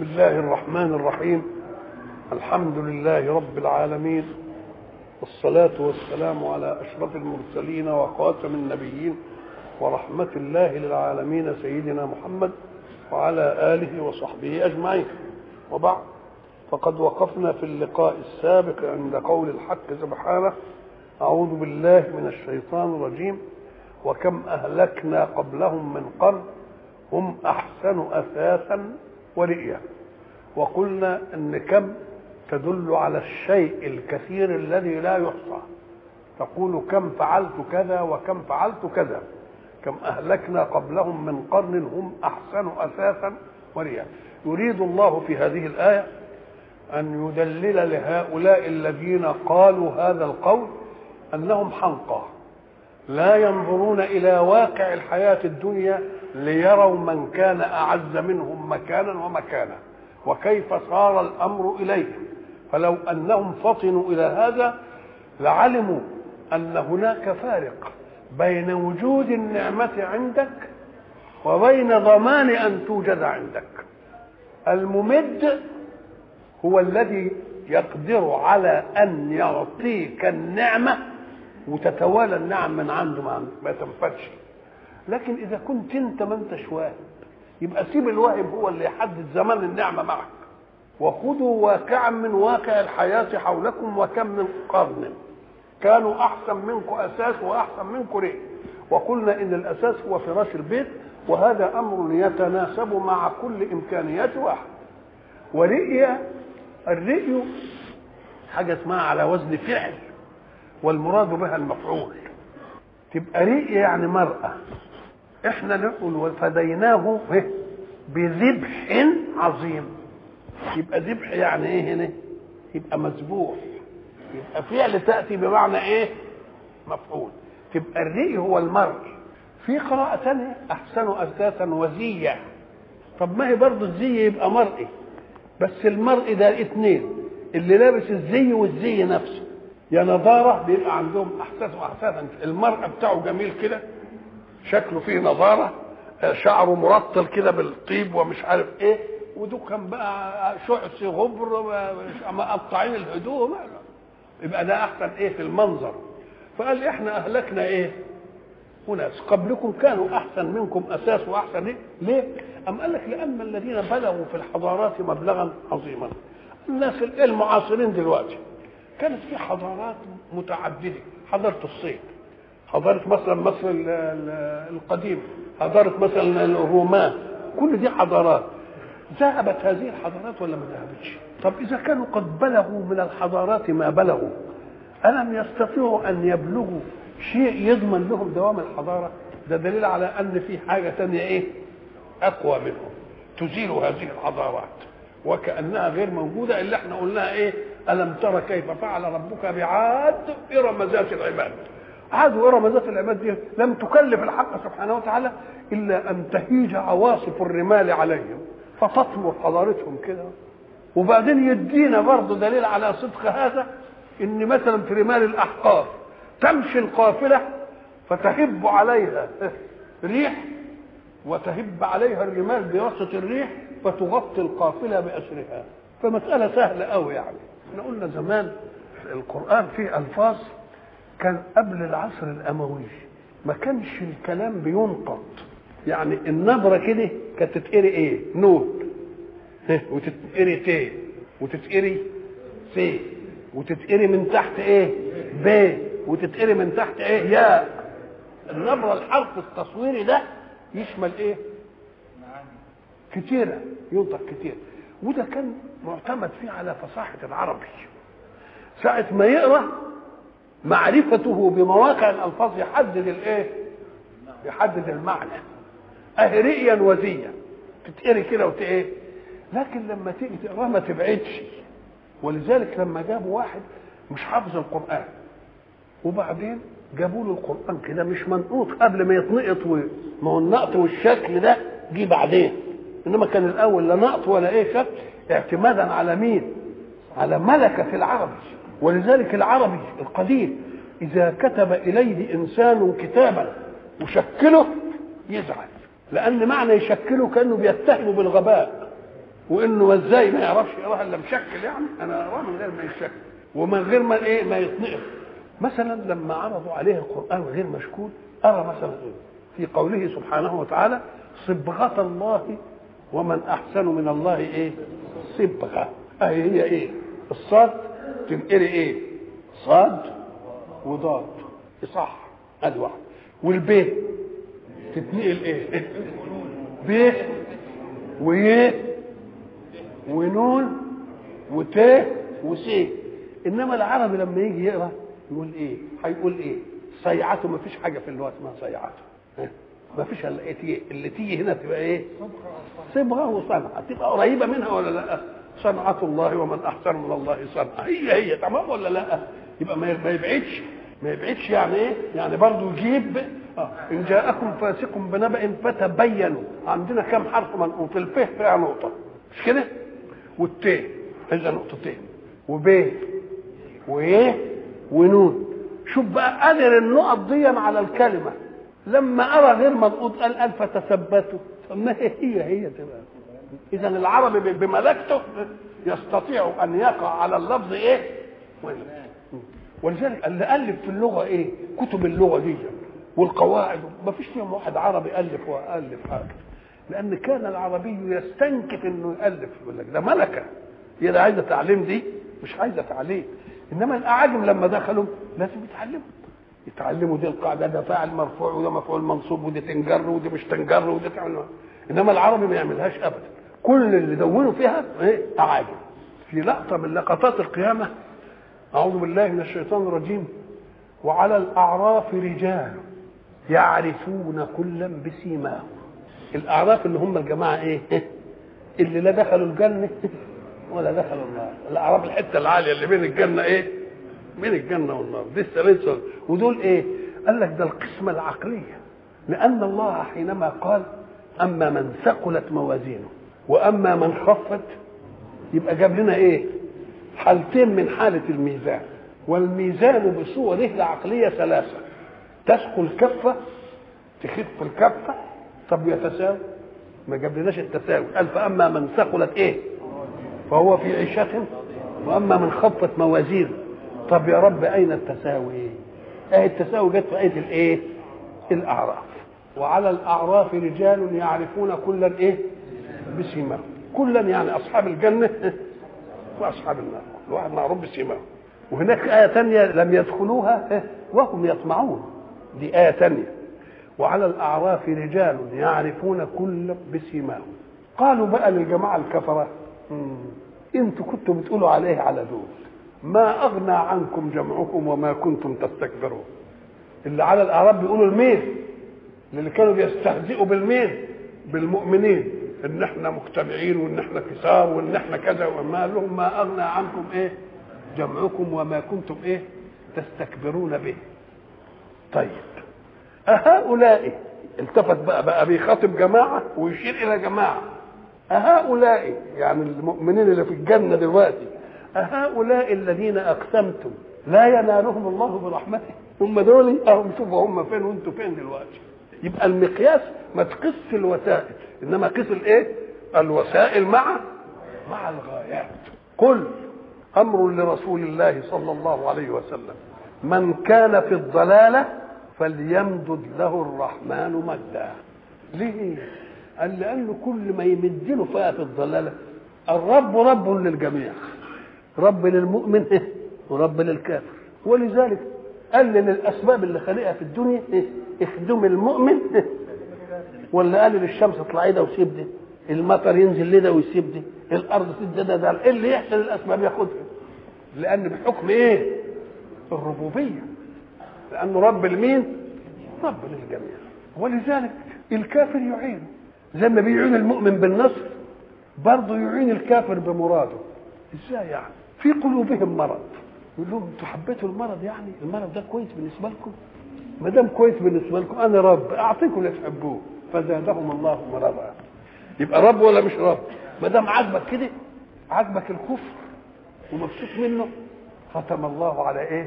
بسم الله الرحمن الرحيم الحمد لله رب العالمين والصلاة والسلام على أشرف المرسلين وخاتم النبيين ورحمة الله للعالمين سيدنا محمد وعلى آله وصحبه أجمعين وبعد فقد وقفنا في اللقاء السابق عند قول الحق سبحانه أعوذ بالله من الشيطان الرجيم وكم أهلكنا قبلهم من قرن هم أحسن أثاثا ورئيا وقلنا أن كم تدل على الشيء الكثير الذي لا يحصى تقول كم فعلت كذا وكم فعلت كذا كم أهلكنا قبلهم من قرن هم أحسن أثاثا ورئيا يريد الله في هذه الآية أن يدلل لهؤلاء الذين قالوا هذا القول أنهم حنقى لا ينظرون إلى واقع الحياة الدنيا ليروا من كان أعز منهم مكانا ومكانا وكيف صار الأمر إليهم فلو أنهم فطنوا إلى هذا لعلموا أن هناك فارق بين وجود النعمة عندك وبين ضمان أن توجد عندك الممد هو الذي يقدر على أن يعطيك النعمة وتتوالى النعم من عنده ما تنفدش لكن اذا كنت انت ما انتش واهب يبقى سيب الواهب هو اللي يحدد زمان النعمه معك وخذوا واقعا من واقع الحياه حولكم وكم من قرن كانوا احسن منكم اساس واحسن منكم رئي وقلنا ان الاساس هو فراش البيت وهذا امر يتناسب مع كل امكانيات واحد ورئي الرئي حاجه اسمها على وزن فعل والمراد بها المفعول تبقى رئي يعني مرأة احنا نقول وفديناه بذبح عظيم يبقى ذبح يعني ايه هنا يبقى مذبوح يبقى فعل تأتي بمعنى ايه مفعول تبقى الرئي هو المرء في قراءة ثانية أحسن أساسا وزية طب ما هي برضه الزي يبقى مرئي بس المرء ده اتنين اللي لابس الزي والزي نفسه يا نضارة بيبقى عندهم احساس واحساسا المرأة بتاعه جميل كده شكله فيه نضارة شعره مرطل كده بالطيب ومش عارف ايه ودول كان بقى شعث غبر مقطعين الهدوم يبقى ده احسن ايه في المنظر فقال احنا اهلكنا ايه وناس قبلكم كانوا احسن منكم اساس واحسن ايه ليه ام قال لك لان الذين بلغوا في الحضارات مبلغا عظيما الناس المعاصرين دلوقتي كانت في حضارات متعدده حضاره الصين حضاره مثلا مصر القديمه حضاره مثلا الرومان كل دي حضارات ذهبت هذه الحضارات ولا ما ذهبتش طب اذا كانوا قد بلغوا من الحضارات ما بلغوا الم يستطيعوا ان يبلغوا شيء يضمن لهم دوام الحضاره ده دليل على ان في حاجه ثانيه ايه اقوى منهم تزيل هذه الحضارات وكانها غير موجوده اللي احنا قلناها ايه الم ترى كيف فعل ربك بعاد ارم ذات العباد عاد وارم ذات العباد دي لم تكلف الحق سبحانه وتعالى الا ان تهيج عواصف الرمال عليهم فتطمر حضارتهم كده وبعدين يدينا برضه دليل على صدق هذا ان مثلا في رمال الاحقاف تمشي القافله فتهب عليها ريح وتهب عليها الرمال بواسطه الريح فتغطي القافله باسرها فمساله سهله قوي يعني احنا قلنا زمان القران فيه الفاظ كان قبل العصر الاموي ما كانش الكلام بينقط يعني النبره كده كانت تتقري ايه نون وتتقري ت وتتقري س وتتقري من تحت ايه ب وتتقري من تحت ايه ياء النبره الحرف التصويري ده يشمل ايه كتيره ينطق كتير وده كان معتمد فيه على فصاحة العربي ساعة ما يقرأ معرفته بمواقع الألفاظ يحدد الإيه؟ يحدد المعنى أهريا وزيا تتقري كده وت إيه؟ لكن لما تيجي تقراه ما تبعدش ولذلك لما جابوا واحد مش حافظ القرآن وبعدين جابوا له القرآن كده مش منقوط قبل ما يتنقط ما هو النقط والشكل ده جه بعدين انما كان الاول لا نقط ولا ايه شك اعتمادا على مين على ملكة العربي ولذلك العربي القديم إذا كتب إليه إنسان كتابا وشكله يزعل لأن معنى يشكله كأنه بيتهمه بالغباء وانه ازاي ما يعرفش يقراها الا مشكل يعني انا اقراه من غير ما يشكل ومن غير ما ايه ما يتنقل مثلا لما عرضوا عليه القران غير مشكول ارى مثلا ايه في قوله سبحانه وتعالى صبغة الله ومن احسن من الله ايه صبغة اهي هي ايه الصاد تنقري ايه صاد وضاد صح ادي واحد والبي تتنقل ايه ب وي ونون وت وس انما العربي لما يجي يقرا يقول ايه هيقول ايه صيعته ما فيش حاجه في اللغه اسمها صيعته ما فيش الا إيه تيجي اللي تيجي هنا تبقى ايه صبغه وصنعه تبقى قريبه منها ولا لا صنعة الله ومن احسن من الله صنعة هي هي تمام ولا لا يبقى ما ما يبعدش ما يبعدش يعني ايه يعني برضه يجيب آه. ان جاءكم فاسق بنبأ فتبينوا عندنا كم حرف منقوط الف فيها نقطه مش كده والت اذا نقطتين وب وايه ونون شوف بقى قدر النقط دي على الكلمه لما ارى غير منقوط قال قال فتثبتوا طب ما هي هي هي تبقى اذا العربي بملكته يستطيع ان يقع على اللفظ ايه ولذلك اللي الف في اللغه ايه كتب اللغه دي والقواعد ما فيش فيهم واحد عربي الف والف حاجه لان كان العربي يستنكف انه يالف يقول لك ده ملكه هي ده عايزه تعليم دي مش عايزه تعليم انما الاعاجم لما دخلوا لازم يتعلموا يتعلموا دي القاعده ده فاعل مرفوع وده مفعول منصوب ودي تنجر ودي مش تنجر ودي تعمل انما العربي ما يعملهاش ابدا كل اللي دونوا فيها ايه اعاجم في لقطه من لقطات القيامه اعوذ بالله من الشيطان الرجيم وعلى الاعراف رجال يعرفون كلا بسيماهم الاعراف اللي هم الجماعه ايه اللي لا دخلوا الجنه ولا دخلوا النار الاعراف الحته العاليه اللي بين الجنه ايه بين الجنه والنار دي السلسله ودول ايه قال لك ده القسمه العقليه لان الله حينما قال اما من ثقلت موازينه واما من خفت يبقى جاب لنا ايه حالتين من حاله الميزان والميزان بصوره العقليه ثلاثه تثقل كفه تخف الكفه طب يتساوي ما جابلناش التساوي قال فاما من ثقلت ايه فهو في عيشة واما من خفت موازينه طب يا رب اين التساوي ايه ايه التساوي جت في ايه الايه الاعراف وعلى الاعراف رجال يعرفون كلا ايه بسيماهم كلا يعني اصحاب الجنه واصحاب النار كل واحد معروف بسيماهم وهناك آية تانية لم يدخلوها وهم يطمعون دي آية تانية وعلى الأعراف رجال يعرفون كل بسيماهم قالوا بقى للجماعة الكفرة انتوا كنتوا بتقولوا عليه على دول ما أغنى عنكم جمعكم وما كنتم تستكبرون اللي على الأعراف بيقولوا المين اللي كانوا بيستهزئوا بالمين بالمؤمنين ان احنا مجتمعين وان احنا كسار وان احنا كذا وما قال لهم ما اغنى عنكم ايه جمعكم وما كنتم ايه تستكبرون به طيب أهؤلاء التفت بقى بقى بيخاطب جماعة ويشير إلى جماعة أهؤلاء يعني المؤمنين اللي في الجنة دلوقتي أهؤلاء الذين أقسمتم لا ينالهم الله برحمته هم دول أهم شوفوا هم فين وانتوا فين دلوقتي يبقى المقياس ما تقيس الوسائل انما قيس الايه الوسائل مع مع الغايات قل امر لرسول الله صلى الله عليه وسلم من كان في الضلاله فليمدد له الرحمن مدا ليه قال لانه كل ما يمد له فئه في الضلاله الرب رب للجميع رب للمؤمن ورب للكافر ولذلك قلل الاسباب اللي خلقها في الدنيا اخدم المؤمن ولا قال للشمس اطلعي ده وسيب ده المطر ينزل لده ويسيب ده الارض تدي ده ده اللي يحصل الاسباب ياخدها لان بحكم ايه الربوبيه لانه رب المين رب للجميع ولذلك الكافر يعين زي ما بيعين المؤمن بالنصر برضه يعين الكافر بمراده ازاي يعني في قلوبهم مرض يقول لهم انتوا حبيتوا المرض يعني المرض ده كويس بالنسبه لكم ما دام كويس بالنسبه لكم انا رب اعطيكم اللي تحبوه فزادهم الله مرضا يبقى رب ولا مش رب ما دام عاجبك كده عاجبك الكفر ومبسوط منه ختم الله على ايه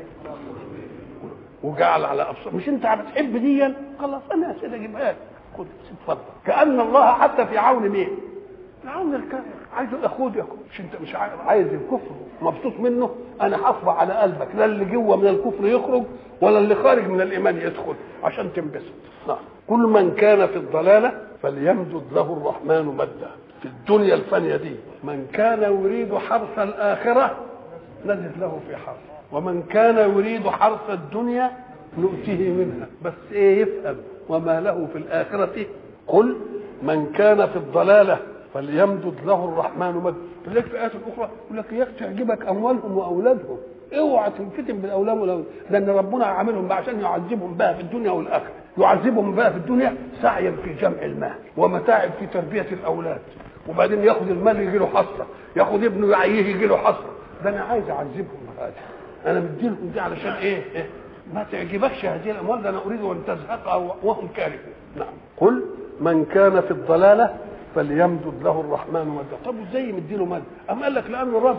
وجعل على ابصار مش انت بتحب ديا خلاص انا يا سيدي اجيبها لك خد اتفضل كان الله حتى في عون مين عاوز الكافر عايز ياخد ياخد مش انت مش عايز الكفر مبسوط منه انا حافظ على قلبك لا اللي جوه من الكفر يخرج ولا اللي خارج من الايمان يدخل عشان تنبسط نعم كل من كان في الضلاله فليمدد له الرحمن مدا في الدنيا الفانيه دي من كان يريد حرث الاخره نزد له في حرث ومن كان يريد حرث الدنيا نؤتيه منها بس ايه يفهم وما له في الاخره قل من كان في الضلاله فليمدد له الرحمن مد تلاقي في ايات اخرى يقول لك يا تعجبك اموالهم واولادهم اوعى تنفتن بالاولاد والاولاد لان ربنا عاملهم بقى عشان يعذبهم بها في الدنيا والاخره يعذبهم بقى في الدنيا سعيا في جمع المال ومتاعب في تربيه الاولاد وبعدين ياخذ المال يجي له حسره ياخذ ابنه يعيه يجي له حسره ده انا عايز اعذبهم بهذا انا مديلهم دي علشان ايه, إيه؟ ما تعجبكش هذه الاموال ده انا اريد ان تزهق وهم كارهون نعم قل من كان في الضلاله فليمدد له الرحمن مدا طب ازاي مديله مد اما قال لك لانه رب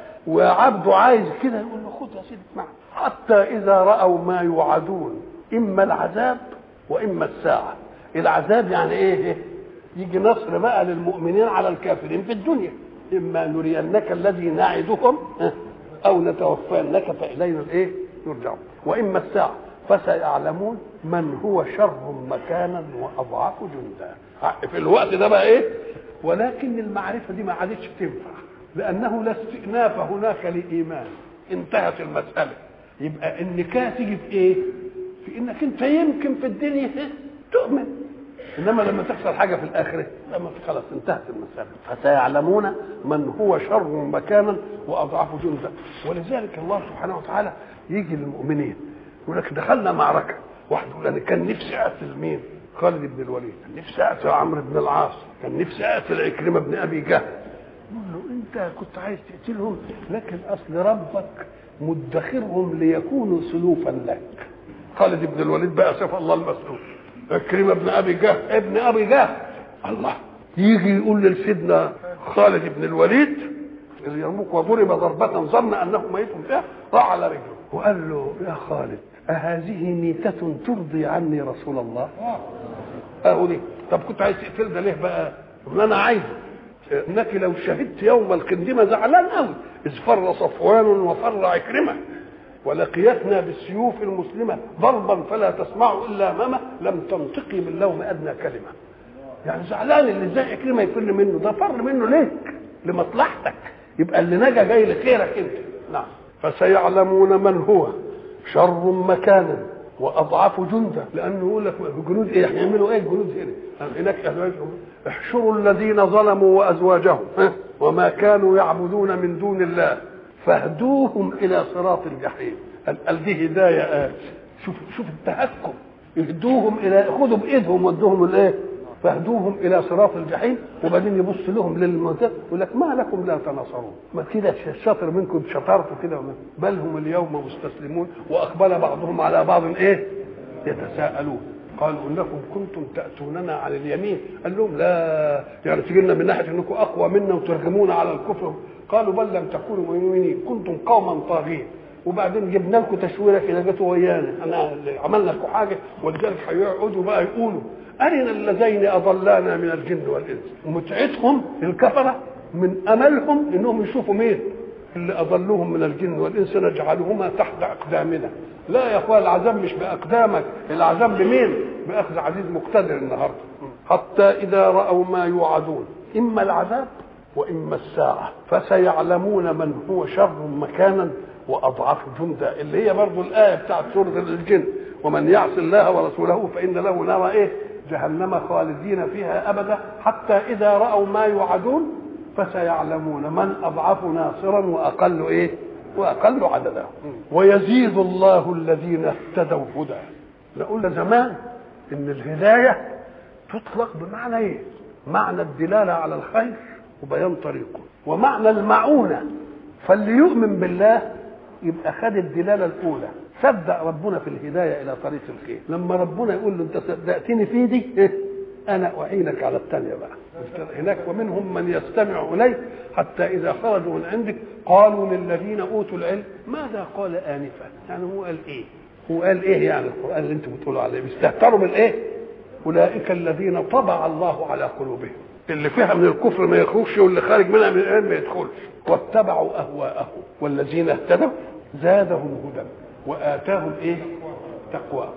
وعبده عايز كده يقول له خد يا سيدي اسمع حتى اذا راوا ما يوعدون اما العذاب واما الساعه العذاب يعني ايه يجي نصر بقى للمؤمنين على الكافرين في الدنيا اما نرينك الذي نعدهم او نتوفينك فالينا الايه يرجعون واما الساعه فسيعلمون من هو شر مكانا واضعف جندا في الوقت ده بقى ايه ولكن المعرفه دي ما عادتش تنفع لانه لا استئناف هناك لايمان انتهت المساله يبقى النكايه تيجي في ايه في انك انت يمكن في الدنيا تؤمن انما لما تحصل حاجه في الاخره لما خلاص انتهت المساله فسيعلمون من هو شر مكانا واضعف جندا ولذلك الله سبحانه وتعالى يجي للمؤمنين يقول لك دخلنا معركه واحد يقول انا كان نفسي اقتل مين؟ خالد بن الوليد كان نفسي اقتل عمرو بن العاص كان نفسي اقتل عكرمه بن ابي جهل يقول له انت كنت عايز تقتلهم لكن اصل ربك مدخرهم ليكونوا سلوفا لك خالد بن الوليد بقى سيف الله المسلول عكرمه بن ابي جهل ابن ابي جهل الله يجي يقول لسيدنا خالد بن الوليد اليرموك وضرب ضربة ظن أنه ميت فيها راح على رجله وقال له يا خالد أهذه ميتة ترضي عني رسول الله؟ أهو دي طب كنت عايز تقتل ده ليه بقى؟ ما أنا عايزه انك لو شهدت يوم القندمه زعلان قوي اذ فر صفوان وفر عكرمه ولقيتنا بالسيوف المسلمه ضربا فلا تسمع الا امامه لم تنطقي من لوم ادنى كلمه يعني زعلان اللي ازاي عكرمه يفر منه ده فر منه ليك لمصلحتك يبقى اللي نجا جاي لخيرك انت نعم فسيعلمون من هو شر مكانا واضعف جندا لانه يقول لك جنود ايه هيعملوا ايه الجنود هنا هناك احشروا الذين ظلموا وازواجهم وما كانوا يعبدون من دون الله فاهدوهم الى صراط الجحيم قال دي هدايه آه. شوف شوف التهكم يهدوهم الى خدوا بايدهم ودوهم الايه فاهدوهم الى صراط الجحيم وبعدين يبص لهم للموتى يقول لك ما لكم لا تناصرون ما كده الشاطر منكم شطارته كده بل هم اليوم مستسلمون واقبل بعضهم على بعض ايه يتساءلون قالوا انكم كنتم تاتوننا على اليمين قال لهم لا يعني تجي لنا من ناحيه انكم اقوى منا وترجمونا على الكفر قالوا بل لم تكونوا مؤمنين كنتم قوما طاغين وبعدين جبنا لكم تشويره كده جاتوا ويانا انا عملنا لكم حاجه ولذلك هيقعدوا بقى يقولوا أرنا اللذين أضلانا من الجن والإنس متعتهم الكفرة من أملهم إنهم يشوفوا مين اللي أضلوهم من الجن والإنس نجعلهما تحت أقدامنا لا يا أخوان العذاب مش بأقدامك العذاب بمين بأخذ عزيز مقتدر النهاردة حتى إذا رأوا ما يوعدون إما العذاب وإما الساعة فسيعلمون من هو شر مكانا وأضعف جندا اللي هي برضو الآية بتاعت سورة الجن ومن يعص الله ورسوله فإن له نار إيه جهنم خالدين فيها ابدا حتى اذا راوا ما يوعدون فسيعلمون من اضعف ناصرا واقل ايه واقل عددا ويزيد الله الذين اهتدوا هدى نقول زمان ان الهدايه تطلق بمعنى ايه معنى الدلاله على الخير وبيان طريقه ومعنى المعونه فاللي يؤمن بالله يبقى خد الدلاله الاولى صدق ربنا في الهدايه الى طريق الخير لما ربنا يقول له انت صدقتني في دي إيه؟ انا اعينك على الثانيه بقى هناك ومنهم من يستمع اليك حتى اذا خرجوا من عندك قالوا للذين اوتوا العلم ماذا قال انفا يعني هو قال ايه هو قال ايه يعني القران اللي انتم بتقولوا عليه بيستهتروا بالايه اولئك الذين طبع الله على قلوبهم اللي فيها من الكفر ما يخرجش واللي خارج منها من الايمان ما يدخلش واتبعوا اهواءهم والذين اهتدوا زادهم هدى واتاهم ايه تقوى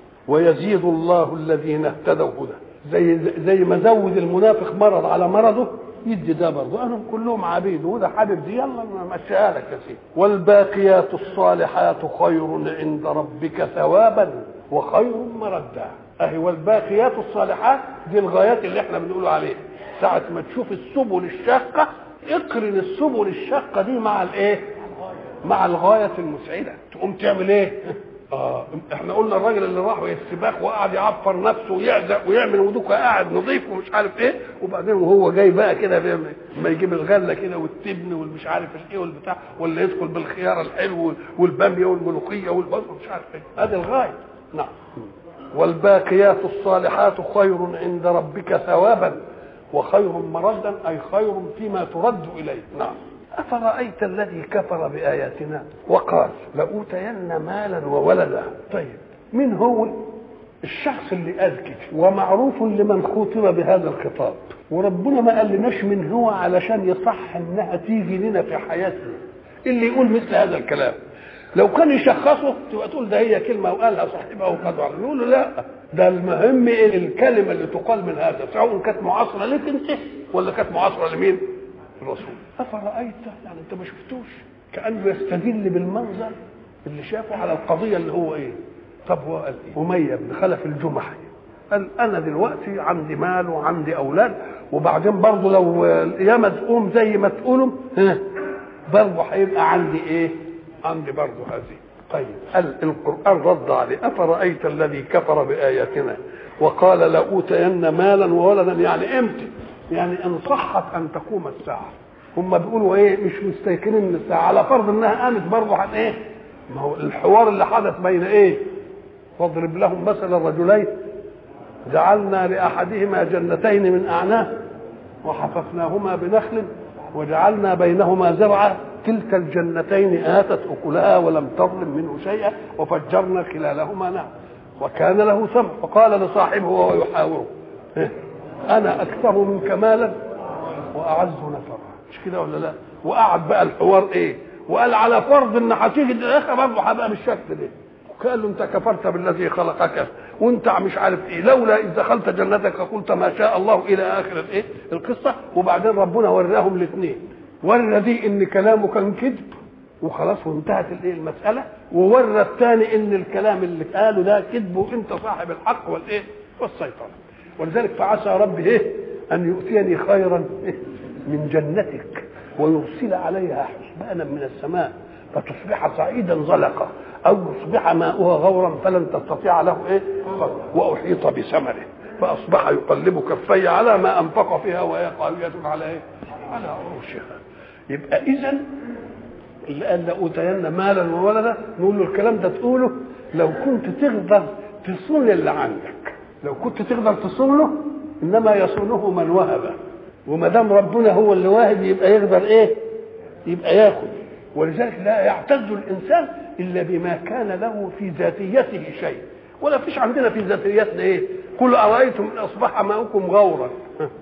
ويزيد الله الذين اهتدوا هدى زي زي ما زود المنافق مرض على مرضه يدي ده برضه انا كلهم عبيد وده حابب دي يلا مشيها لك يا سيدي والباقيات الصالحات خير عند ربك ثوابا وخير مردا اهي والباقيات الصالحات دي الغايات اللي احنا بنقول عليها ساعة ما تشوف السبل الشاقة اقرن السبل الشاقة دي مع الايه؟ مع الغاية المسعدة تقوم تعمل ايه؟ اه احنا قلنا الراجل اللي راح السباق وقعد يعفر نفسه ويعزق ويعمل ودوكه قاعد نظيف ومش عارف ايه وبعدين وهو جاي بقى كده بيعمل ما يجيب الغله كده والتبن والمش عارف ايه والبتاع ولا يدخل بالخيار الحلو والباميه والملوخيه والبصل مش عارف ايه هذه الغايه نعم والباقيات الصالحات خير عند ربك ثوابا وخير مردا اي خير فيما ترد اليه نعم أفرأيت الذي كفر بآياتنا وقال لأوتين مالا وولدا طيب من هو الشخص اللي قال كده ومعروف لمن خاطب بهذا الخطاب وربنا ما قالناش من هو علشان يصح انها تيجي لنا في حياتنا اللي يقول مثل هذا الكلام لو كان يشخصه تبقى تقول ده هي كلمه وقالها صاحبها وقد نقول له لا ده المهم إيه الكلمه اللي تقال من هذا سواء كانت معاصره لك انت ولا كانت معاصره لمين؟ الرسول افرايت يعني انت ما شفتوش كانه يستدل بالمنظر اللي شافه على القضيه اللي هو ايه طب هو قال ايه اميه بن خلف الجمحي قال انا دلوقتي عندي مال وعندي اولاد وبعدين برضه لو القيامه تقوم زي ما تقولوا ها برضه هيبقى عندي ايه عندي برضه هذه طيب قال القران رد عليه افرايت الذي كفر باياتنا وقال لاوتين مالا وولدا يعني امتى يعني ان صحت ان تقوم الساعه هم بيقولوا ايه مش مستيقنين من الساعه على فرض انها قامت برضه عن ايه ما هو الحوار اللي حدث بين ايه واضرب لهم مثل الرجلين جعلنا لاحدهما جنتين من اعناب وحففناهما بنخل وجعلنا بينهما زرعا كلتا الجنتين اتت اكلها ولم تظلم منه شيئا وفجرنا خلالهما نهر وكان له ثمر فقال لصاحبه وهو يحاوره انا اكثر منك مالا واعز نفرا مش كده ولا لا وقعد بقى الحوار ايه وقال على فرض ان هتيجي الاخر برضه هبقى بالشكل ده قال له انت كفرت بالذي خلقك وانت مش عارف ايه لولا اذ دخلت جنتك قلت ما شاء الله الى اخر الايه القصه وبعدين ربنا وراهم الاثنين ورى دي ان كلامه كان كذب وخلاص وانتهت الايه المساله وورى الثاني ان الكلام اللي قاله ده كذب وانت صاحب الحق والايه والسيطره ولذلك فعسى ربي ايه ان يؤتيني خيرا من جنتك ويرسل عليها حسبانا من السماء فتصبح صعيدا زلقا او يصبح ماؤها غورا فلن تستطيع له ايه واحيط بثمره فاصبح يقلب كفي على ما انفق فيها وهي خاويه على ايه على عروشها يبقى اذا اللي قال لاوتين مالا وولدا نقول له الكلام ده تقوله لو كنت تقدر تصون اللي عندك لو كنت تقدر تصونه انما يصونه من وهب وما دام ربنا هو اللي واهب يبقى يقدر ايه يبقى ياخذ ولذلك لا يعتز الانسان الا بما كان له في ذاتيته شيء ولا فيش عندنا في ذاتيتنا ايه قل ارايتم ان اصبح ماؤكم غورا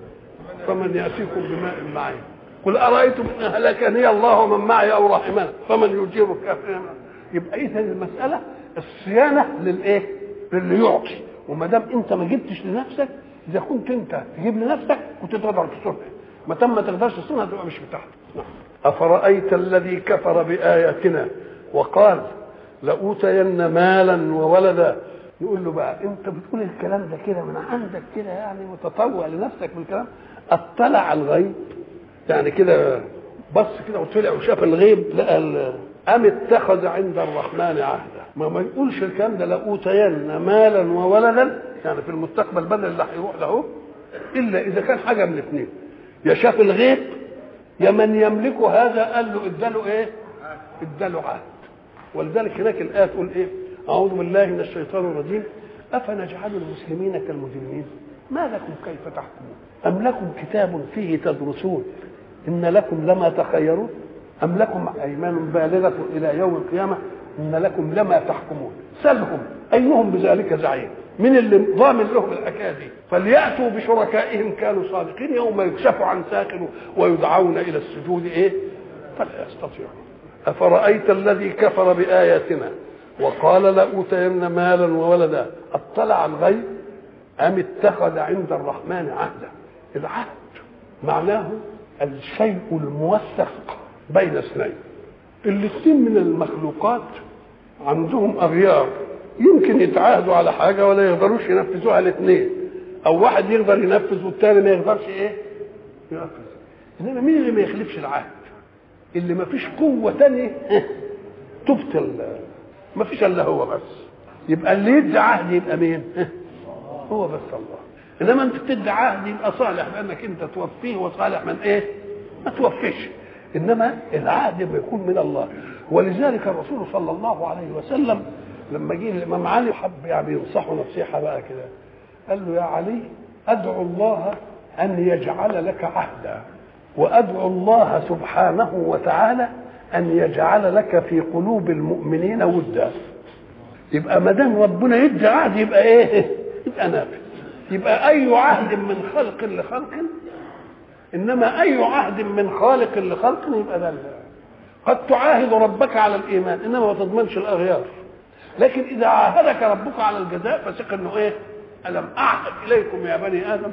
فمن ياتيكم بماء معين قل ارايتم ان هلكني الله ومن معي او رحمنا فمن يجير الكافرين يبقى اذا المساله الصيانه للايه للي يعطي وما دام انت ما جبتش لنفسك اذا كنت انت تجيب لنفسك كنت تقدر تصونها ما تم ما تقدرش تصونها تبقى مش بتاعتك افرايت الذي كفر باياتنا وقال لاوتين مالا وولدا نقول له بقى انت بتقول الكلام ده كده من عندك كده يعني متطوع لنفسك بالكلام اطلع الغيب يعني كده بص كده وطلع وشاف الغيب لقى ام اتخذ عند الرحمن عهدا ما ما يقولش الكلام ده لاوتين مالا وولدا يعني في المستقبل بدل اللي هيروح له الا اذا كان حاجه من الاثنين يا شاف الغيب يا من يملك هذا قال له اداله ايه؟ اداله عهد ولذلك هناك الايه تقول ايه؟ اعوذ بالله من الشيطان الرجيم افنجعل المسلمين كالمجرمين ما لكم كيف تحكمون ام لكم كتاب فيه تدرسون ان لكم لما تخيرون ام لكم ايمان بالغه الى يوم القيامه ان لكم لما تحكمون سلهم ايهم بذلك زعيم مين اللي ضامن لهم الحكايه دي فلياتوا بشركائهم كانوا صادقين يوم يكشف عن ساق ويدعون الى السجود ايه فلا يستطيعون افرايت الذي كفر باياتنا وقال لاوتين مالا وولدا اطلع الغيب ام اتخذ عند الرحمن عهدا العهد معناه الشيء الموثق بين اثنين الاثنين من المخلوقات عندهم اغيار يمكن يتعاهدوا على حاجه ولا يقدروش ينفذوها الاثنين او واحد يقدر ينفذ والتاني ما يقدرش ايه ينفذ انما مين اللي ما يخلفش العهد اللي ما فيش قوه تانية تبطل ما فيش الا هو بس يبقى اللي يدي عهد يبقى مين هو بس الله انما انت بتدي عهد يبقى صالح لانك انت توفيه وصالح من ايه ما توفيش انما العهد بيكون من الله ولذلك الرسول صلى الله عليه وسلم لما جه الامام علي حب يعني ينصحه نصيحه بقى كده قال له يا علي ادعو الله ان يجعل لك عهدا وادعو الله سبحانه وتعالى ان يجعل لك في قلوب المؤمنين ودا يبقى ما دام ربنا يدي عهد يبقى ايه يبقى نافذ يبقى اي عهد من خلق لخلق انما اي عهد من خالق لخلق يبقى ده قد تعاهد ربك على الايمان انما ما تضمنش الاغيار لكن اذا عاهدك ربك على الجزاء فثق انه ايه الم اعهد اليكم يا بني ادم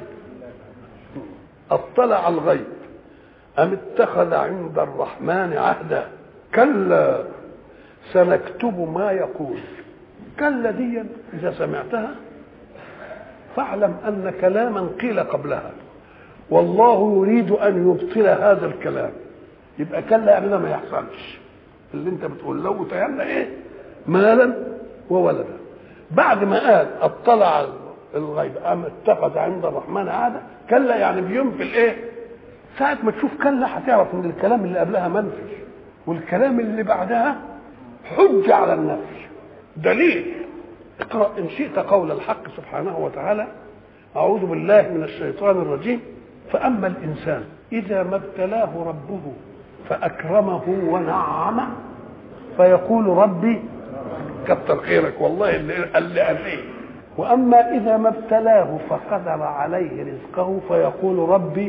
اطلع الغيب ام اتخذ عند الرحمن عهدا كلا سنكتب ما يقول كلا دي اذا سمعتها فاعلم ان كلاما قيل قبلها والله يريد ان يبطل هذا الكلام يبقى كلا يعني ده ما يحصلش اللي انت بتقول لو تيمنا ايه مالا وولدا بعد ما قال اطلع الغيب ام اتخذ عند الرحمن عاده كلا يعني بينفي الايه ساعة ما تشوف كلا هتعرف ان الكلام اللي قبلها منفي والكلام اللي بعدها حجة على النفي دليل اقرأ إن شئت قول الحق سبحانه وتعالى أعوذ بالله من الشيطان الرجيم فأما الإنسان إذا ما ابتلاه ربه فأكرمه ونعمه فيقول ربي كتر خيرك والله اللي اللي أبيه وأما إذا ما ابتلاه فقدر عليه رزقه فيقول ربي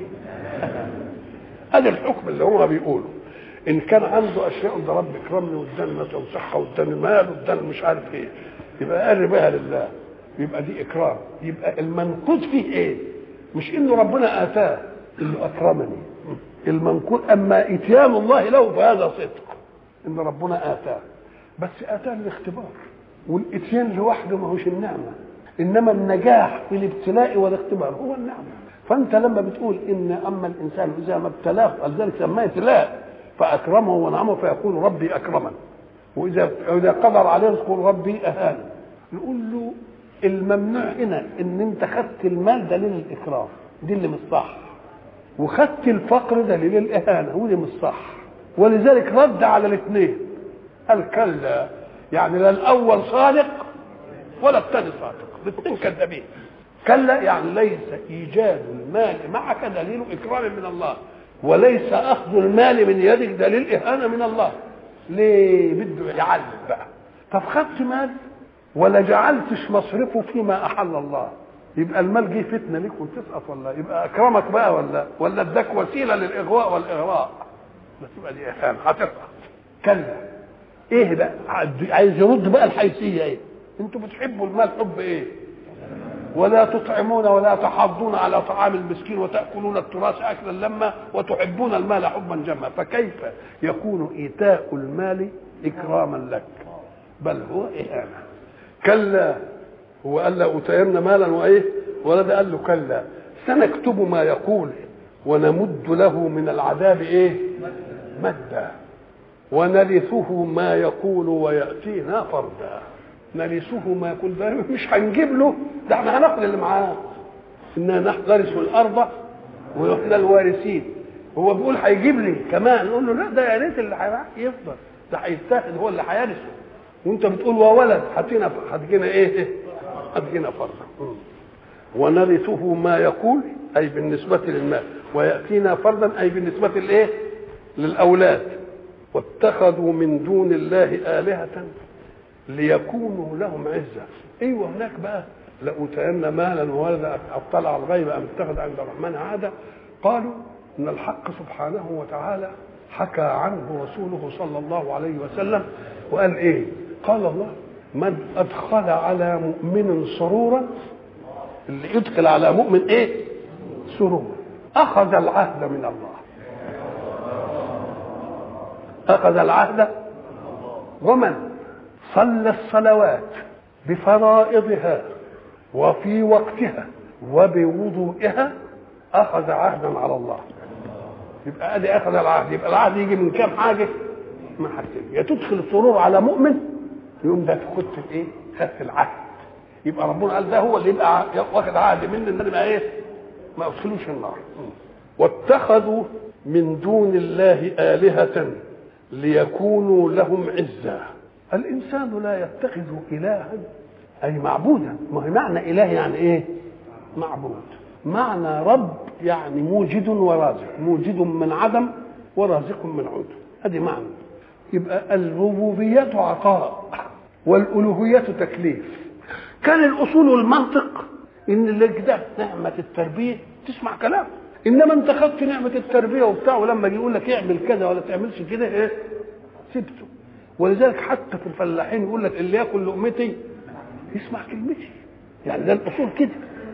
هذا الحكم اللي هو بيقوله ان كان عنده اشياء ده رب اكرمني واداني مثلا صحه واداني مال واداني مش عارف ايه يبقى قرب بها لله يبقى دي اكرام يبقى المنقود فيه ايه مش انه ربنا اتاه انه اكرمني المنقود اما اتيان الله له فهذا صدق ان ربنا اتاه بس اتاه للاختبار والاتيان لوحده ما هوش النعمه انما النجاح في الابتلاء والاختبار هو النعمه فانت لما بتقول ان اما الانسان اذا ما ابتلاه ولذلك سماه ابتلاء فاكرمه ونعمه فيقول ربي اكرمن واذا اذا قدر عليه يقول ربي اهان نقول له الممنوع هنا ان انت خدت المال دليل الاكرام دي اللي مش صح وخدت الفقر دليل الاهانه ودي مش صح ولذلك رد على الاثنين قال كلا يعني لا الاول صادق ولا الثاني صادق الاثنين كذابين كلا يعني ليس ايجاد المال معك دليل اكرام من الله وليس اخذ المال من يدك دليل اهانه من الله ليه بده يعلم بقى طب خدت مال ولا جعلتش مصرفه فيما احل الله يبقى المال جه فتنه ليك وتسقط ولا يبقى اكرمك بقى ولا ولا اداك وسيله للاغواء والاغراء بس يبقى دي اهانه هتسقط كلا ايه بقى عايز يرد بقى الحيثيه ايه انتوا بتحبوا المال حب ايه ولا تطعمون ولا تحاضون على طعام المسكين وتأكلون التراث أكلا لما وتحبون المال حبا جما فكيف يكون إيتاء المال إكراما لك بل هو إهانة كلا هو قال له أتينا مالا وإيه ولد قال له كلا سنكتب ما يقول ونمد له من العذاب إيه مدا ونرثه ما يقول ويأتينا فردا نرثه ما يقول ده مش هنجيب له ده احنا هناخد اللي معاه انا نحن نرث الارض واحنا الوارثين هو بيقول هيجيب لي كمان نقول له لا ده يا ريت اللي يفضل ده هيتاخد هو اللي هيرثه وانت بتقول وولد هاتينا هتجينا ايه هتجينا فردا ونرثه ما يقول اي بالنسبه للمال وياتينا فردا اي بالنسبه لايه للاولاد واتخذوا من دون الله الهه ليكونوا لهم عزه ايوه هناك بقى لاوتين مالا وولدا اطلع على الغيب ام اتخذ عند الرحمن عاده قالوا ان الحق سبحانه وتعالى حكى عنه رسوله صلى الله عليه وسلم وقال ايه قال الله من ادخل على مؤمن سرورا اللي يدخل على مؤمن ايه سرورا اخذ العهد من الله اخذ العهد ومن صلى الصلوات بفرائضها وفي وقتها وبوضوئها اخذ عهدا على الله يبقى ادي اخذ العهد يبقى العهد يجي من كام حاجه من حاجتين يا تدخل السرور على مؤمن يقوم ده خدت الايه خدت العهد يبقى ربنا قال ده هو اللي يبقى واخد عهد مني ان انا ايه ما ادخلوش النار واتخذوا من دون الله آلهة ليكونوا لهم عزا الإنسان لا يتخذ إلها أي معبودا ما هي معنى إله يعني إيه معبود معنى رب يعني موجد ورازق موجد من عدم ورازق من عدم هذه معنى يبقى الربوبية عطاء والألوهية تكليف كان الأصول والمنطق إن اللي ده نعمة التربية تسمع كلام إنما أنت خدت نعمة التربية وبتاع ولما يجي يقول لك اعمل كذا ولا تعملش كده إيه سبته ولذلك حتى في الفلاحين يقول لك اللي ياكل لقمتي يسمع كلمتي يعني ده الأصول كده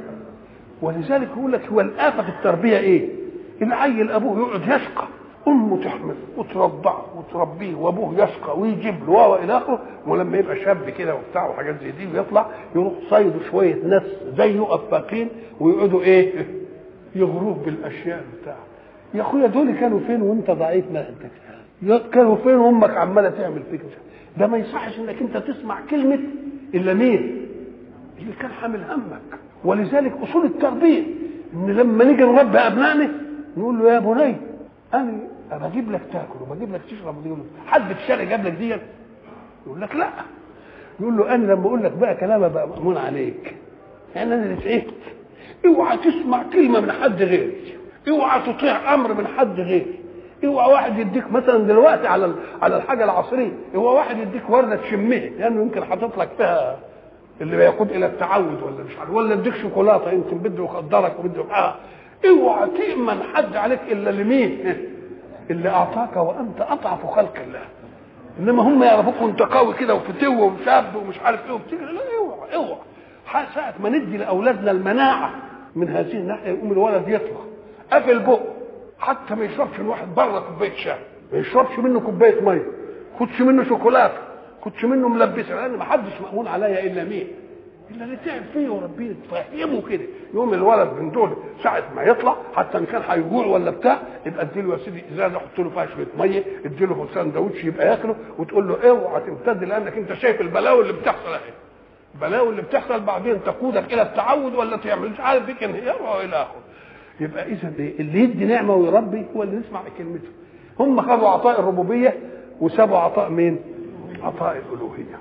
ولذلك يقول لك هو الآفة في التربية إيه؟ العيل أبوه يقعد يشقى امه تحمل وترضعه وتربيه وابوه يشقى ويجيب له والى اخره ولما يبقى شاب كده وبتاع وحاجات زي دي ويطلع يروح صيدوا شويه ناس زيه افاقين ويقعدوا ايه يغروه بالاشياء بتاع يا اخويا دول كانوا فين وانت ضعيف ما انت كانوا فين وامك عماله تعمل فيك ده ما يصحش انك انت تسمع كلمه الا مين اللي كان حامل همك ولذلك اصول التربيه ان لما نيجي نربي ابنائنا نقول له يا بني انا بجيب لك تاكل وبجيب لك تشرب دي حد في الشارع جاب لك دي يقول لك لا يقول له انا لما اقول لك بقى كلام ابقى مامون عليك يعني انا اللي تعبت اوعى تسمع كلمه من حد غيري اوعى تطيع امر من حد غيري اوعى واحد يديك مثلا دلوقتي على على الحاجه العصريه هو واحد يديك ورده تشمها لانه يعني يمكن حاطط لك فيها اللي بيقود الى التعود ولا مش عارف ولا يديك شوكولاته يمكن بده يخدرك وبده آه. اوعى تأمن حد عليك الا لمين؟ اللي اعطاك وانت اضعف خلق الله انما هم يعرفوك وانت قوي كده وفتوه وشاب ومش عارف ايه وبتجري لا اوعى اوعى ساعة ما ندي لاولادنا المناعة من هذه الناحية يقوم الولد يطلع قافل بقه حتى ما يشربش الواحد بره كوباية شاي ما يشربش منه كوباية مية خدش منه شوكولاتة خدش منه ملبسة لان ما حدش مأمون عليا الا مين؟ الا اللي تعب فيه وربنا تفهمه كده يوم الولد من دول ساعه ما يطلع حتى ان كان هيجوع ولا بتاع يبقى اديله يا سيدي ازازه حط له فيها شويه ميه اديله سندوتش يبقى ياكله وتقول له اوعى تمتد لانك انت شايف البلاوي اللي بتحصل اهي البلاوي اللي بتحصل بعدين تقودك الى التعود ولا تعمل مش عارف بيك انهيار والى اخره يبقى اذا اللي يدي نعمه ويربي هو اللي يسمع كلمته هم خدوا عطاء الربوبيه وسابوا عطاء مين؟ عطاء الالوهيه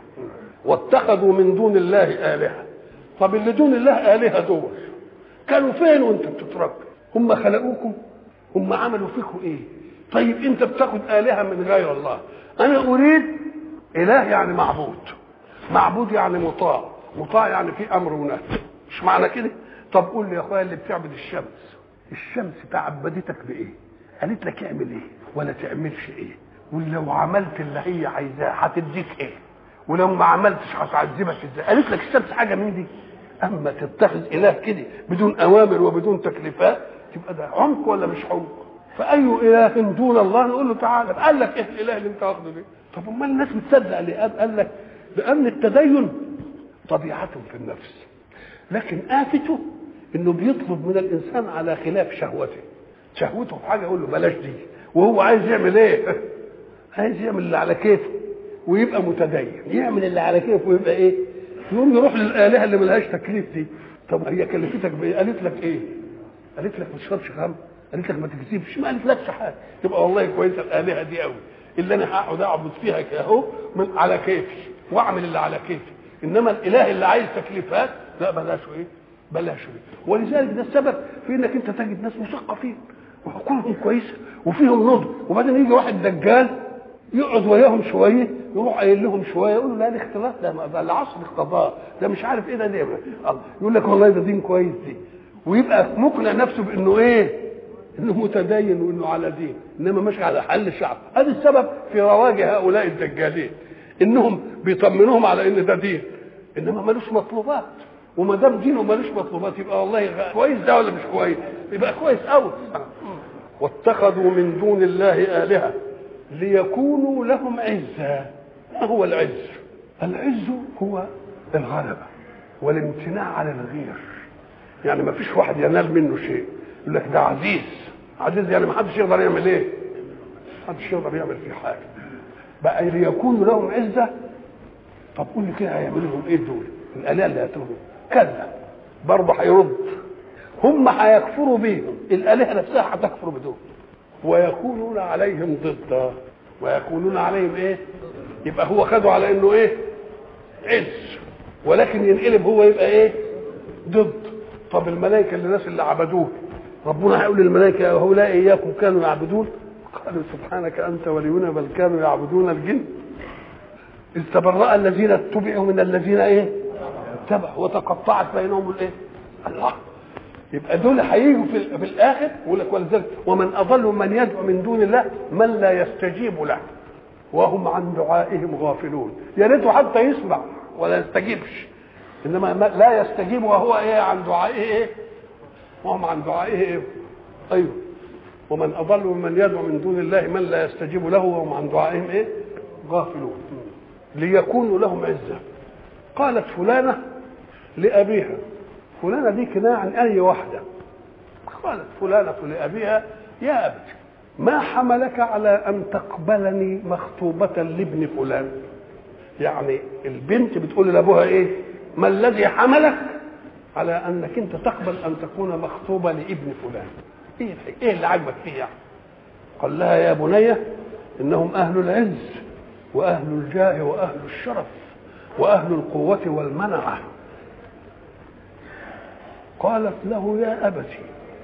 واتخذوا من دون الله آلهة طب اللي دون الله آلهة دول كانوا فين وانت بتتربى هم خلقوكم هم عملوا فيكم ايه طيب انت بتاخد آلهة من غير الله انا اريد اله يعني معبود معبود يعني مطاع مطاع يعني في امر ونهي مش معنى كده طب قول لي يا اخويا اللي بتعبد الشمس الشمس تعبدتك بايه قالت لك اعمل ايه ولا تعملش ايه ولو عملت اللي هي عايزاه هتديك ايه ولو ما عملتش هتعذبك ازاي قالت لك الشمس حاجه من دي اما تتخذ اله كده بدون اوامر وبدون تكليفات تبقى ده عمق ولا مش عمق فاي اله دون الله نقول له تعالى قال لك ايه الاله اللي انت واخده ده طب امال الناس بتصدق ليه قال, قال لك لان التدين طبيعته في النفس لكن آفته انه بيطلب من الانسان على خلاف شهوته شهوته في حاجه يقول له بلاش دي وهو عايز يعمل ايه عايز يعمل اللي على كيفه ويبقى متدين يعمل اللي على كيفه ويبقى ايه يقوم يروح للالهه اللي ملهاش تكليف دي طب هي كلفتك بايه قالت لك ايه قالت لك ما تشربش خمر قالت لك ما تكذبش ما قالت لكش حاجه تبقى والله كويسه الالهه دي قوي اللي انا هقعد اعبد فيها اهو من على كيفي واعمل اللي على كيفي انما الاله اللي عايز تكليفات لا بلاش ايه بلاش ايه ولذلك ده السبب في انك انت تجد ناس مثقفين وعقولهم كويسه وفيهم نضج وبعدين يجي واحد دجال يقعد وياهم شويه يروح قايل لهم شويه يقولوا لا الاختلاف ده ده العصر اقتضاه ده مش عارف ايه ده ده يقول لك والله ده دين كويس دي ويبقى مقنع نفسه بانه ايه؟ انه متدين وانه على دين انما مش على حل الشعب هذا السبب في رواج هؤلاء الدجالين انهم بيطمنوهم على ان ده دين انما ملوش مطلوبات وما دام دينه ملوش مطلوبات يبقى والله كويس ده ولا مش كويس يبقى كويس قوي واتخذوا من دون الله آلهة ليكونوا لهم عزا ما هو العز العز هو الغلبة والامتناع عن الغير يعني ما فيش واحد ينال منه شيء يقول لك ده عزيز عزيز يعني ما حدش يقدر يعمل ايه ما حدش يقدر يعمل فيه حاجه بقى ليكونوا لهم عزه طب قول لي كده هيعملوا لهم ايه دول الالهه اللي هتقولوا كلا برضه هيرد هم هيكفروا بيهم الالهه نفسها هتكفر بدول ويكونون عليهم ضدا ويكونون عليهم ايه يبقى هو خده على انه ايه عز ولكن ينقلب هو يبقى ايه ضد طب الملائكه اللي الناس اللي عبدوه ربنا هيقول للملائكه هؤلاء اياكم كانوا يعبدون قالوا سبحانك انت ولينا بل كانوا يعبدون الجن اذ تبرأ الذين اتبعوا من الذين ايه اتبعوا وتقطعت بينهم الايه الله يبقى دول هيجوا في, في الاخر يقول لك ولذلك ومن اضل من يدعو من دون الله من لا يستجيب له وهم عن دعائهم غافلون يا ريته حتى يسمع ولا يستجيبش انما لا يستجيب وهو ايه عن دعائه ايه وهم عن دعائه ايه ايوه ومن اضل ممن يدعو من دون الله من لا يستجيب له وهم عن دعائهم ايه غافلون ليكونوا لهم عزه قالت فلانه لابيها فلانه دي كنايه عن اي واحده قالت فلانه لابيها يا ابت ما حملك على ان تقبلني مخطوبه لابن فلان يعني البنت بتقول لابوها ايه ما الذي حملك على انك انت تقبل ان تكون مخطوبه لابن فلان ايه ايه اللي عاجبك فيه يعني قال لها يا بني انهم اهل العز واهل الجاه واهل الشرف واهل القوه والمنعه قالت له يا ابتي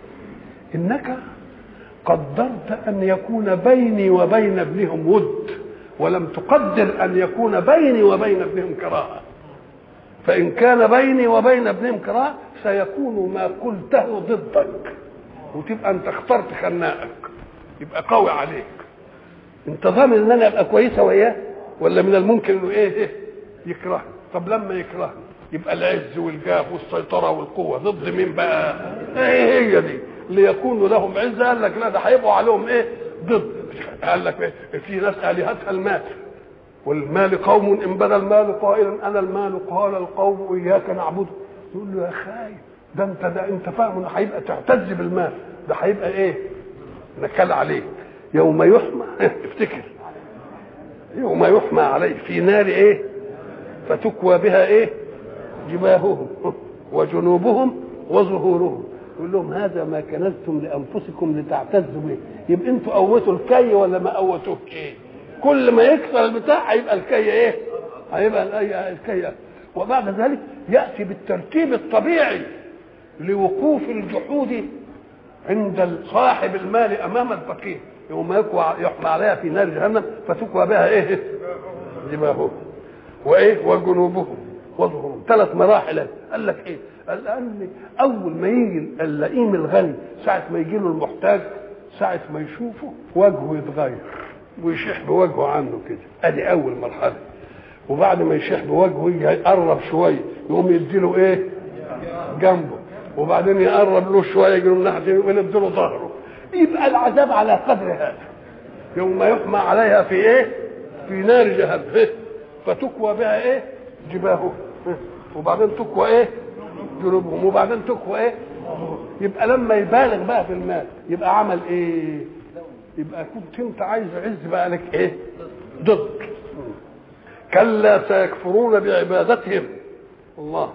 انك قدرت ان يكون بيني وبين ابنهم ود ولم تقدر ان يكون بيني وبين ابنهم كراهه فان كان بيني وبين ابنهم كراهه سيكون ما قلته ضدك وتبقى انت اخترت خناقك يبقى قوي عليك انت ضامن ان انا ابقى كويسه وياه ولا من الممكن انه ايه, إيه يكرهني طب لما يكرهني يبقى العز والجاه والسيطره والقوه ضد مين بقى ايه هي دي ليكونوا لهم عزه قال لك لا ده هيبقوا عليهم ايه ضد قال لك إيه؟ في ناس الهتها المال والمال قوم ان بدا المال قائلا انا المال قال القوم اياك نعبد يقول له يا خايف ده انت ده انت فاهم انه هيبقى تعتز بالمال ده هيبقى ايه نكال عليه يوم يحمى افتكر يوم يحمى عليه في نار ايه فتكوى بها ايه جباههم وجنوبهم وظهورهم يقول لهم هذا ما كنزتم لانفسكم لتعتزوا به يبقى انتوا قوتوا الكي ولا ما قوتوه ايه كل ما يكسر البتاع هيبقى الكي ايه هيبقى الكي وبعد ذلك ياتي بالترتيب الطبيعي لوقوف الجحود عند صاحب المال امام الفقير يوم يكوى يحمى عليها في نار جهنم فتكوى بها ايه جباههم وايه وجنوبهم وظهورهم ثلاث مراحل قال لك ايه قال لان اول ما يجي اللئيم الغني ساعه ما يجي له المحتاج ساعه ما يشوفه وجهه يتغير ويشيح بوجهه عنه كده ادي اول مرحله وبعد ما يشيح بوجهه يجي يقرب شويه يقوم يديله ايه جنبه وبعدين يقرب له شويه يجي له من ناحيه يقوم يديله ظهره يبقى العذاب على قدر هذا يوم ما يحمى عليها في ايه في نار جهنم فتكوى بها ايه جباههم وبعدين تكوى ايه جنوبهم وبعدين تكوى ايه يبقى لما يبالغ بقى في المال يبقى عمل ايه يبقى كنت انت عايز عز بقى لك ايه ضد كلا سيكفرون بعبادتهم الله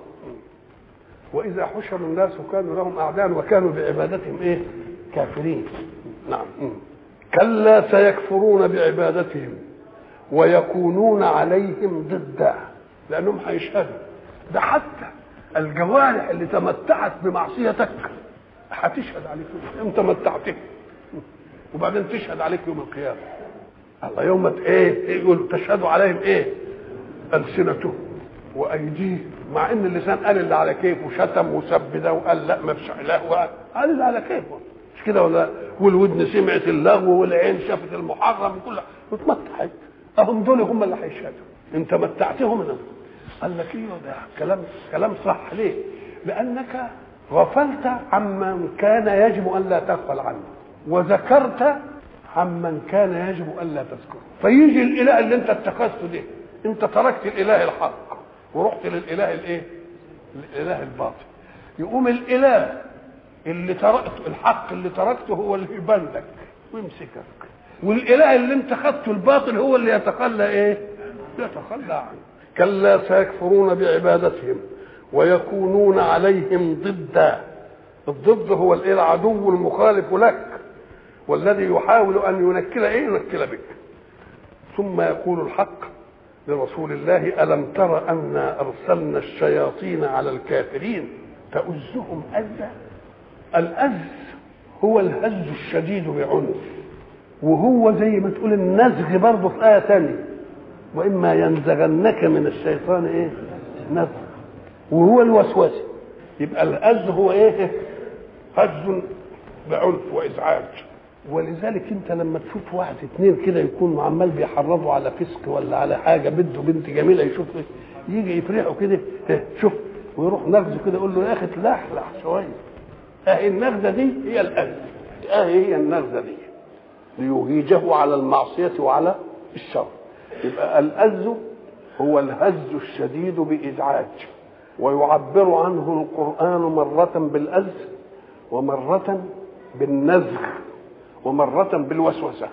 واذا حشر الناس كانوا لهم اعداء وكانوا بعبادتهم ايه كافرين نعم كلا سيكفرون بعبادتهم ويكونون عليهم ضدا لانهم هيشهدوا ده حتى الجوارح اللي تمتعت بمعصيتك هتشهد عليك انت متعتها وبعدين تشهد عليك يوم القيامه الله يوم ايه يقول تشهد عليهم ايه السنتهم وايديهم مع ان اللسان قال اللي على كيفه شتم وسب ده وقال لا ما فيش اله قال اللي على كيفه مش كده ولا والودن سمعت اللغو والعين شافت المحرم وكل واتمتعت اهم دول هم اللي هيشهدوا انت متعتهم انا قال لك ايوه ده كلام كلام صح ليه؟ لانك غفلت عمن كان يجب ان لا تغفل عنه وذكرت عمن كان يجب ان لا تذكره فيجي الاله اللي انت اتخذته ده انت تركت الاله الحق ورحت للاله الايه؟ الاله الباطل يقوم الاله اللي تركته الحق اللي تركته هو اللي يبندك ويمسكك والاله اللي انت خدته الباطل هو اللي يتخلى ايه؟ يتخلى عنه كلا سيكفرون بعبادتهم ويكونون عليهم ضدا الضد هو الايه العدو المخالف لك والذي يحاول ان ينكل ايه ينكل بك ثم يقول الحق لرسول الله الم تر انا ارسلنا الشياطين على الكافرين تؤزهم أزا الأز هو الهز الشديد بعنف وهو زي ما تقول النزغ برضه في آية ثانية وإما ينزغنك من الشيطان إيه؟ نزغ وهو الوسوسة يبقى الأز هو إيه؟ هز بعنف وإزعاج ولذلك انت لما تشوف واحد اتنين كده يكون عمال بيحرضوا على فسق ولا على حاجه بده بنت جميله يشوف يجي يفرحوا كده شوف ويروح نغزه كده يقول له يا اخي تلحلح شويه اهي النغزه دي هي الأذى اهي هي النغزه دي ليهيجه على المعصيه وعلى الشر يبقى الأذ هو الهز الشديد بإزعاج ويعبر عنه القرآن مرة بالأذ ومرة بالنزغ ومرة بالوسوسة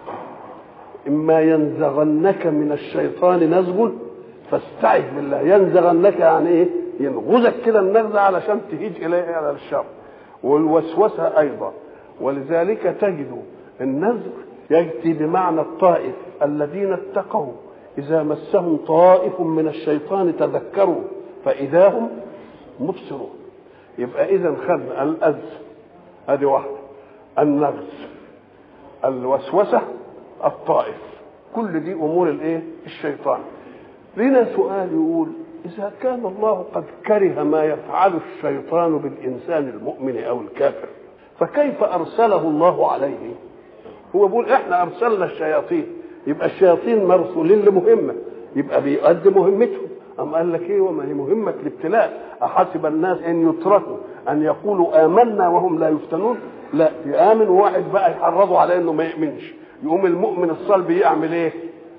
إما ينزغنك من الشيطان نزغ فاستعذ بالله ينزغنك يعني إيه؟ ينغزك كده النغزة علشان تهيج إليه على الشر والوسوسة أيضا ولذلك تجد النزغ يأتي بمعنى الطائف الذين اتقوا إذا مسهم طائف من الشيطان تذكروا فإذا هم مبصرون يبقى إذا خدنا الأذ هذه واحدة النغز الوسوسة الطائف كل دي أمور الإيه؟ الشيطان لنا سؤال يقول إذا كان الله قد كره ما يفعل الشيطان بالإنسان المؤمن أو الكافر فكيف أرسله الله عليه هو بيقول إحنا أرسلنا الشياطين يبقى الشياطين مرسولين لمهمة يبقى بيؤدي مهمتهم أم قال لك إيه وما هي مهمة الابتلاء أحسب الناس أن يتركوا أن يقولوا آمنا وهم لا يفتنون لا يآمن واحد بقى يحرضوا على إنه ما يؤمنش يقوم المؤمن الصلب يعمل إيه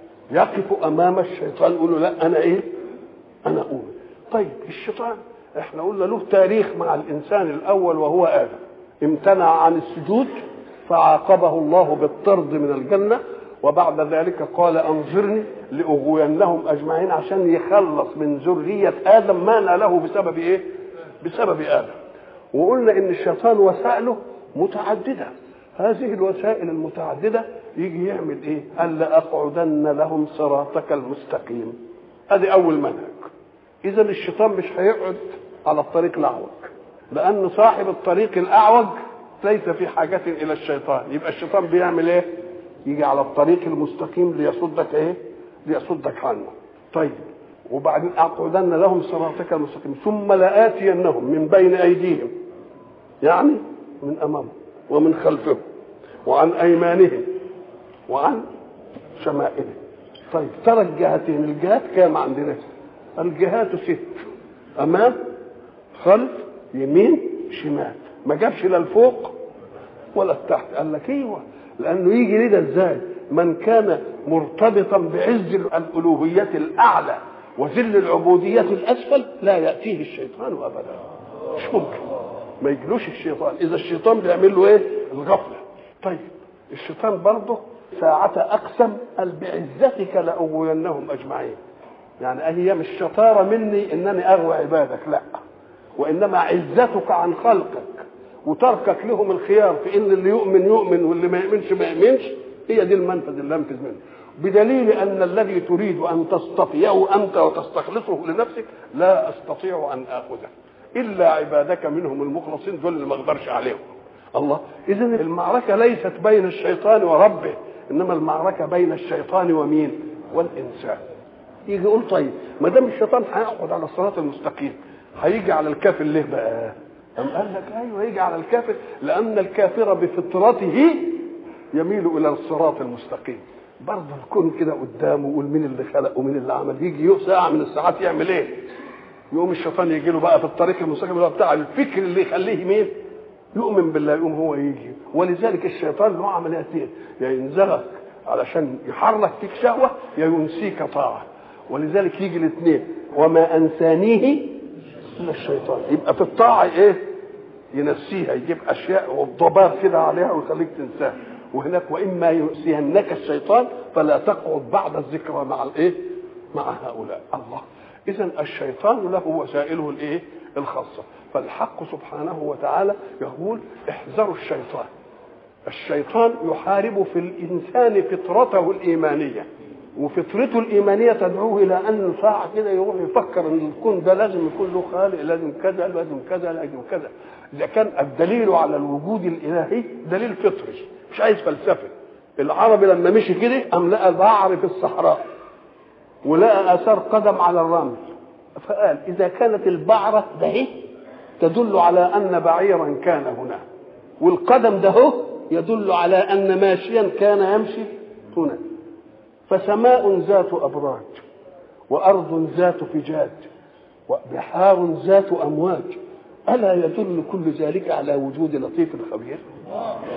يقف أمام الشيطان يقول له لا أنا إيه أنا أؤمن طيب الشيطان احنا قلنا له تاريخ مع الإنسان الأول وهو آدم امتنع عن السجود فعاقبه الله بالطرد من الجنة وبعد ذلك قال انظرني لاغوينهم اجمعين عشان يخلص من ذريه ادم ما ناله بسبب ايه؟ بسبب ادم. وقلنا ان الشيطان وسائله متعدده. هذه الوسائل المتعدده يجي يعمل ايه؟ قال لاقعدن لهم صراطك المستقيم. ادي اول منهج. اذا الشيطان مش هيقعد على الطريق الاعوج. لان صاحب الطريق الاعوج ليس في حاجه الى الشيطان، يبقى الشيطان بيعمل ايه؟ يجي على الطريق المستقيم ليصدك ايه؟ ليصدك عنه. طيب وبعدين اقعدن لهم صراطك المستقيم ثم لاتينهم من بين ايديهم يعني من امامهم ومن خلفهم وعن ايمانهم وعن شمائلهم. طيب ترى الجهتين الجهات كام عندنا؟ الجهات ست امام خلف يمين شمال ما جابش لا الفوق ولا التحت قال لك ايوه لانه يجي لده ازاي من كان مرتبطا بعز الالوهيه الاعلى وذل العبوديه الاسفل لا ياتيه الشيطان ابدا مش ممكن ما يجلوش الشيطان اذا الشيطان بيعمل له ايه الغفله طيب الشيطان برضه ساعة أقسم قال بعزتك لأغوينهم أجمعين يعني هي مش شطارة مني إنني أغوى عبادك لا وإنما عزتك عن خلقك وتركك لهم الخيار في ان اللي يؤمن يؤمن واللي ما يؤمنش ما يؤمنش هي دي المنفذ اللي انفذ منه بدليل ان الذي تريد ان تصطفيه انت وتستخلصه لنفسك لا استطيع ان اخذه الا عبادك منهم المخلصين دول اللي ما اقدرش عليهم الله اذا المعركه ليست بين الشيطان وربه انما المعركه بين الشيطان ومين والانسان يجي يقول طيب ما دام الشيطان هيقعد على الصراط المستقيم هيجي على الكافر ليه بقى أم قال لك ايوه يجي على الكافر لان الكافر بفطرته يميل الى الصراط المستقيم برضه الكون كده قدامه يقول مين اللي خلق ومين اللي عمل يجي ساعه من الساعات يعمل ايه يقوم الشيطان يجي له بقى في الطريق المستقيم اللي هو بتاع الفكر اللي يخليه مين يؤمن بالله يقوم هو يجي ولذلك الشيطان له عمليتين يا ينزغك علشان يحرك فيك شهوه يا ينسيك طاعه ولذلك يجي الاثنين وما انسانيه الا الشيطان يبقى في الطاعه ايه ينسيها يجيب اشياء والضباب كده عليها ويخليك تنساها وهناك واما ينسينك الشيطان فلا تقعد بعد الذكرى مع الايه مع هؤلاء الله اذا الشيطان له وسائله الايه الخاصه فالحق سبحانه وتعالى يقول احذروا الشيطان الشيطان يحارب في الانسان فطرته الايمانيه وفطرته الايمانيه تدعوه الى ان ساعه كده يروح يفكر ان الكون ده لازم يكون له خالق لازم كذا لازم كذا لازم كذا اذا كان الدليل على الوجود الالهي دليل فطري مش عايز فلسفه العربي لما مشي كده قام لقى بعر في الصحراء ولقى اثار قدم على الرمل فقال اذا كانت البعره ده إيه؟ تدل على ان بعيرا كان هنا والقدم ده هو يدل على ان ماشيا كان يمشي هنا فسماء ذات ابراج وارض ذات فجاج وبحار ذات امواج الا يدل كل ذلك على وجود لطيف خبير